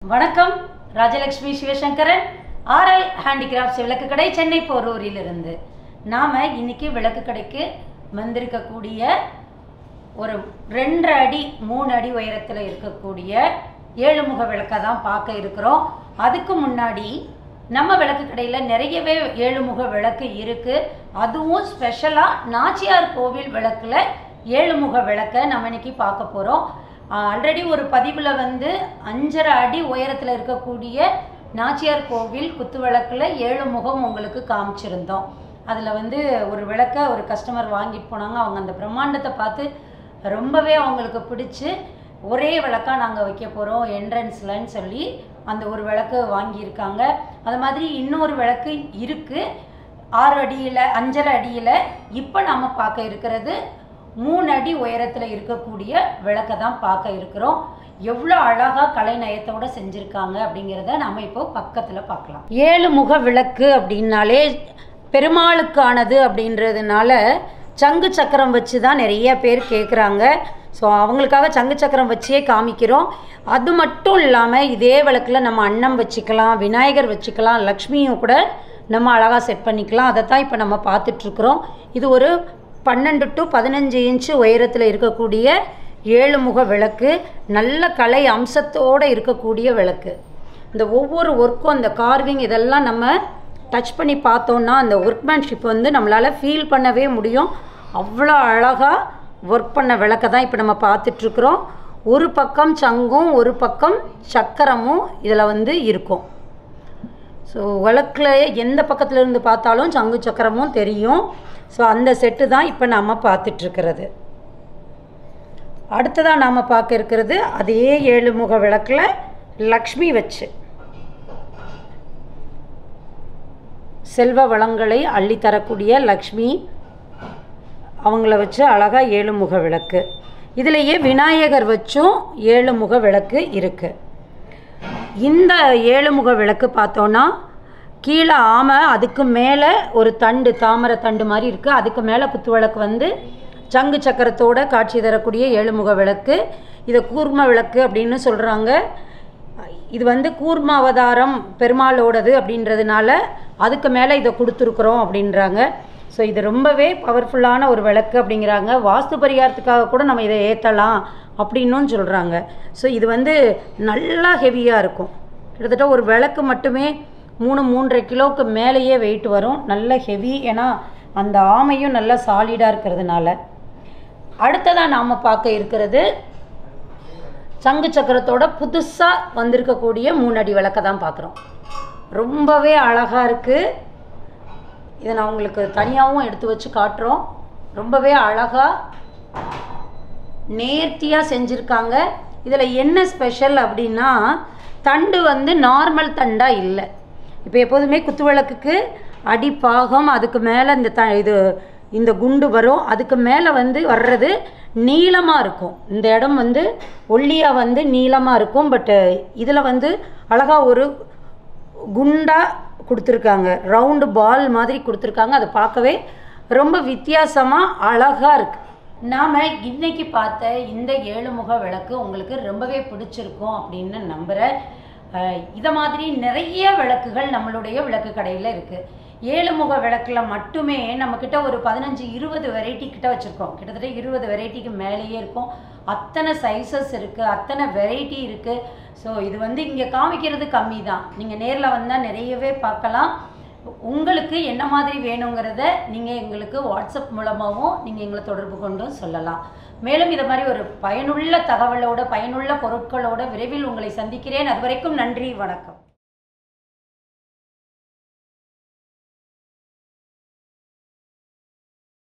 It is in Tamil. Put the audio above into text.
வணக்கம் ராஜலக்ஷ்மி சிவசங்கரன் ஆர்எல் ஹேண்டிகிராஃப்ட்ஸ் விளக்கு கடை சென்னை போரூரிலிருந்து நாம் இன்னைக்கு விளக்கு கடைக்கு வந்திருக்கக்கூடிய ஒரு ரெண்டரை அடி மூணு அடி உயரத்தில் இருக்கக்கூடிய ஏழுமுக விளக்கை தான் பார்க்க இருக்கிறோம் அதுக்கு முன்னாடி நம்ம விளக்கு கடையில் நிறையவே ஏழுமுக விளக்கு இருக்குது அதுவும் ஸ்பெஷலாக நாச்சியார் கோவில் விளக்கில் ஏழுமுக விளக்கை நம்ம இன்னைக்கு பார்க்க போகிறோம் ஆல்ரெடி ஒரு பதிவில் வந்து அஞ்சரை அடி உயரத்தில் இருக்கக்கூடிய நாச்சியார் கோவில் குத்து விளக்கில் ஏழு முகம் உங்களுக்கு காமிச்சிருந்தோம் அதில் வந்து ஒரு விளக்கை ஒரு கஸ்டமர் வாங்கிட்டு போனாங்க அவங்க அந்த பிரம்மாண்டத்தை பார்த்து ரொம்பவே அவங்களுக்கு பிடிச்சி ஒரே விளக்காக நாங்கள் வைக்க போகிறோம் என்ட்ரன்ஸ்லன்னு சொல்லி அந்த ஒரு விளக்கு வாங்கியிருக்காங்க அது மாதிரி இன்னொரு விளக்கு இருக்குது ஆறு அடியில் அஞ்சரை அடியில் இப்போ நம்ம பார்க்க இருக்கிறது மூணு அடி உயரத்தில் இருக்கக்கூடிய விளக்கை தான் பார்க்க இருக்கிறோம் எவ்வளோ அழகாக கலைநயத்தோட செஞ்சுருக்காங்க அப்படிங்கிறத நம்ம இப்போ பக்கத்தில் பார்க்கலாம் ஏழு முக விளக்கு அப்படின்னாலே பெருமாளுக்கானது அப்படின்றதுனால சங்கு சக்கரம் வச்சு தான் நிறைய பேர் கேட்குறாங்க ஸோ அவங்களுக்காக சங்கு சக்கரம் வச்சே காமிக்கிறோம் அது மட்டும் இல்லாமல் இதே விளக்கில் நம்ம அன்னம் வச்சுக்கலாம் விநாயகர் வச்சுக்கலாம் லக்ஷ்மியும் கூட நம்ம அழகாக செட் பண்ணிக்கலாம் அதை தான் இப்போ நம்ம பார்த்துட்ருக்குறோம் இது ஒரு பன்னெண்டு டு பதினஞ்சு இன்ச்சு உயரத்தில் இருக்கக்கூடிய ஏழு முக விளக்கு நல்ல கலை அம்சத்தோடு இருக்கக்கூடிய விளக்கு இந்த ஒவ்வொரு ஒர்க்கும் அந்த கார்விங் இதெல்லாம் நம்ம டச் பண்ணி பார்த்தோன்னா அந்த ஒர்க்மேன்ஷிப் வந்து நம்மளால் ஃபீல் பண்ணவே முடியும் அவ்வளோ அழகாக ஒர்க் பண்ண விளக்கை தான் இப்போ நம்ம பார்த்துட்ருக்குறோம் ஒரு பக்கம் சங்கும் ஒரு பக்கம் சக்கரமும் இதில் வந்து இருக்கும் ஸோ விளக்கில் எந்த பக்கத்துல இருந்து பார்த்தாலும் சங்கு சக்கரமும் தெரியும் ஸோ அந்த செட்டு தான் இப்போ நாம் பார்த்துட்ருக்கிறது அடுத்ததாக நாம் பார்க்க இருக்கிறது அதே ஏழு முக விளக்கில் லக்ஷ்மி வச்சு செல்வ வளங்களை அள்ளித்தரக்கூடிய லக்ஷ்மி அவங்கள வச்சு அழகாக ஏழு முக விளக்கு இதுலேயே விநாயகர் வச்சும் ஏழு முக விளக்கு இருக்குது இந்த ஏழு முக விளக்கு பார்த்தோன்னா கீழே ஆமை அதுக்கு மேலே ஒரு தண்டு தாமரை தண்டு மாதிரி இருக்குது அதுக்கு மேலே குத்து விளக்கு வந்து சங்கு சக்கரத்தோட காட்சி தரக்கூடிய ஏழுமுக விளக்கு இதை கூர்ம விளக்கு அப்படின்னு சொல்கிறாங்க இது வந்து கூர்ம அவதாரம் பெருமாளோடது அப்படின்றதுனால அதுக்கு மேலே இதை கொடுத்துருக்குறோம் அப்படின்றாங்க ஸோ இது ரொம்பவே பவர்ஃபுல்லான ஒரு விளக்கு அப்படிங்கிறாங்க வாஸ்து பரிகாரத்துக்காக கூட நம்ம இதை ஏற்றலாம் அப்படின்னும் சொல்கிறாங்க ஸோ இது வந்து நல்லா ஹெவியாக இருக்கும் கிட்டத்தட்ட ஒரு விளக்கு மட்டுமே மூணு மூன்றரை கிலோவுக்கு மேலேயே வெயிட் வரும் நல்ல ஹெவி ஏன்னா அந்த ஆமையும் நல்லா சாலிடாக இருக்கிறதுனால அடுத்ததாக நாம் பார்க்க இருக்கிறது சங்கு சக்கரத்தோட புதுசாக வந்திருக்கக்கூடிய மூணு அடி விளக்கை தான் பார்க்குறோம் ரொம்பவே அழகாக இருக்குது இதை நான் உங்களுக்கு தனியாகவும் எடுத்து வச்சு காட்டுறோம் ரொம்பவே அழகாக நேர்த்தியாக செஞ்சுருக்காங்க இதில் என்ன ஸ்பெஷல் அப்படின்னா தண்டு வந்து நார்மல் தண்டாக இல்லை இப்போ எப்போதுமே குத்துவிளக்குக்கு அடிப்பாகம் அதுக்கு மேலே இந்த த இது இந்த குண்டு வரும் அதுக்கு மேலே வந்து வர்றது நீளமாக இருக்கும் இந்த இடம் வந்து ஒல்லியாக வந்து நீளமாக இருக்கும் பட்டு இதில் வந்து அழகாக ஒரு குண்டாக கொடுத்துருக்காங்க ரவுண்டு பால் மாதிரி கொடுத்துருக்காங்க அதை பார்க்கவே ரொம்ப வித்தியாசமாக அழகாக இருக்குது நாம் இன்னைக்கு பார்த்த இந்த ஏழுமுக விளக்கு உங்களுக்கு ரொம்பவே பிடிச்சிருக்கும் அப்படின்னு நம்புகிறேன் இதை மாதிரி நிறைய விளக்குகள் நம்மளுடைய விளக்கு கடையில் இருக்குது ஏழுமுக விளக்கில் மட்டுமே நம்மக்கிட்ட ஒரு பதினஞ்சு இருபது வெரைட்டி கிட்ட வச்சுருக்கோம் கிட்டத்தட்ட இருபது வெரைட்டிக்கு மேலேயே இருக்கும் அத்தனை சைஸஸ் இருக்குது அத்தனை வெரைட்டி இருக்குது ஸோ இது வந்து இங்கே காமிக்கிறது கம்மி தான் நீங்கள் நேரில் வந்தால் நிறையவே பார்க்கலாம் உங்களுக்கு என்ன மாதிரி வேணுங்கிறத நீங்கள் எங்களுக்கு வாட்ஸ்அப் மூலமாகவும் நீங்கள் எங்களை தொடர்பு கொண்டும் சொல்லலாம் மேலும் இதை மாதிரி ஒரு பயனுள்ள தகவலோட பயனுள்ள பொருட்களோட விரைவில் உங்களை சந்திக்கிறேன் அது வரைக்கும் நன்றி வணக்கம்